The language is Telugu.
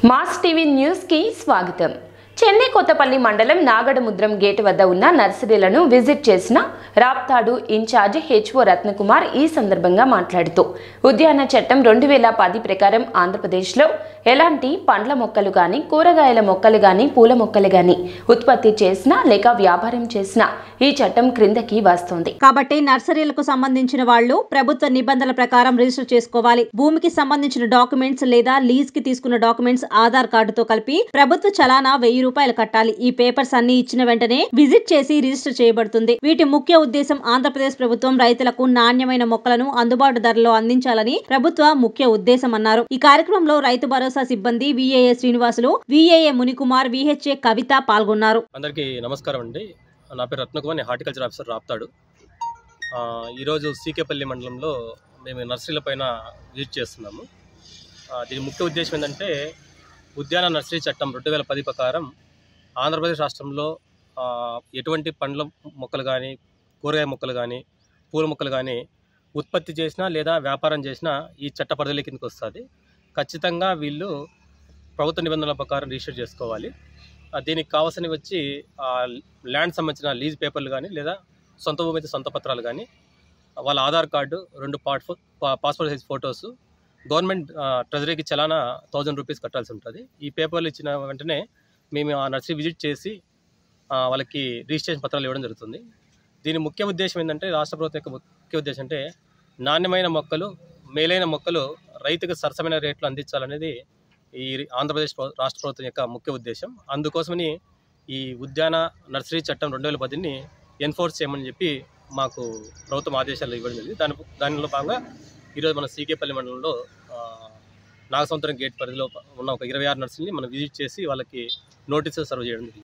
మాస్ టీవీ న్యూస్ కి స్వాగతం చెన్నై కొత్తపల్లి మండలం నాగడముద్రం గేటు వద్ద ఉన్న నర్సరీలను విజిట్ చేసిన రాప్తాడు ఇన్ఛార్జ్ హెచ్ఓ రత్నకుమార్ ఈ సందర్భంగా మాట్లాడుతూ ఉద్యాన చట్టం రెండు వేల పది ప్రకారం ఆంధ్రప్రదేశ్లో ఎలాంటి పండ్ల మొక్కలు గాని కూరగాయల మొక్కలు గాని పూల మొక్కలు గాని ఉత్పత్తి చేసినా లేక వ్యాపారం చేసినా ఈ చట్టం క్రిందకి వస్తోంది కాబట్టి నర్సరీలకు సంబంధించిన వాళ్ళు ప్రభుత్వ నిబంధనల ప్రకారం రిజిస్టర్ చేసుకోవాలి భూమికి సంబంధించిన డాక్యుమెంట్స్ లేదా లీజ్ కి తీసుకున్న డాక్యుమెంట్స్ ఆధార్ కార్డుతో కలిపి ప్రభుత్వ చలానా వెయ్యి రూపాయలు కట్టాలి ఈ పేపర్స్ అన్ని ఇచ్చిన వెంటనే విజిట్ చేసి రిజిస్టర్ చేయబడుతుంది వీటి ముఖ్య ఉద్దేశం ఆంధ్రప్రదేశ్ ప్రభుత్వం రైతులకు నాణ్యమైన మొక్కలను అందుబాటు ధరలో అందించాలని ప్రభుత్వ ముఖ్య ఉద్దేశం అన్నారు ఈ కార్యక్రమంలో రైతు భరోసా సిబ్బంది VAA Srinivasulu VAA Munikumar VHA Kavitha పాల్గొన్నారు అందరికీ నమస్కారం అండి నా పేరు రత్నకుమార్ నేను హార్టికల్చర్ ఆఫీసర్ రాప్తాడు ఆ, ఈరోజు సీకేపల్లి మండలంలో మేము నర్సరీల పైన విజిట్ చేస్తున్నాము ఆ, దీని ముఖ్య ఉద్దేశం ఏంటంటే ఉద్యాన నర్సరీ చట్టం రెండు వేల పది ప్రకారం ఆంధ్రప్రదేశ్ రాష్ట్రంలో ఆ, ఎటువంటి పండ్ల మొక్కలు కానీ కూరగాయ మొక్కలు కానీ పూల మొక్కలు కానీ ఉత్పత్తి చేసినా లేదా వ్యాపారం చేసినా ఈ చట్ట పరిధిల కిందకి వస్తుంది ఖచ్చితంగా వీళ్ళు ప్రభుత్వ నిబంధనల ప్రకారం రిజిస్టర్ చేసుకోవాలి ఆ, దీనికి కావాల్సినవి వచ్చి ఆ, ల్యాండ్ సంబంధించిన లీజ్ పేపర్లు కానీ లేదా సొంత భూమి అయితే సొంత పత్రాలు కానీ వాళ్ళ ఆధార్ కార్డు రెండు పాట్ పాస్పోర్ట్ సైజ్ ఫొటోస్ గవర్నమెంట్ ఆ, ట్రెజరీకి చలానా థౌజండ్ రూపీస్ కట్టాల్సి ఉంటుంది ఈ పేపర్లు ఇచ్చిన వెంటనే మేము ఆ నర్సరీ విజిట్ చేసి ఆ, వాళ్ళకి రిజిస్ట్రేషన్ పత్రాలు ఇవ్వడం జరుగుతుంది దీని ముఖ్య ఉద్దేశం ఏంటంటే రాష్ట్ర ప్రభుత్వం యొక్క ముఖ్య ఉద్దేశం అంటే నాణ్యమైన మొక్కలు మేలైన మొక్కలు రైతుకు సరసమైన రేట్లు అందించాలనేది ఈ ఆంధ్రప్రదేశ్ ప్ర- రాష్ట్ర ప్రభుత్వం యొక్క ముఖ్య ఉద్దేశం అందుకోసమని ఈ ఉద్యాన నర్సరీ చట్టం రెండు వేల పదిని ఎన్ఫోర్స్ చేయమని చెప్పి మాకు ప్రభుత్వం ఆదేశాలు ఇవ్వడం జరిగింది దాని దానిలో భాగంగా ఈరోజు మన సీకేపల్లి మండలంలో ఆ, నాగసముద్రం గేట్ పరిధిలో ఉన్న ఒక ఇరవై ఆరు నర్సరీని మనం విజిట్ చేసి వాళ్ళకి నోటీసులు సర్వ్ చేయడం జరిగింది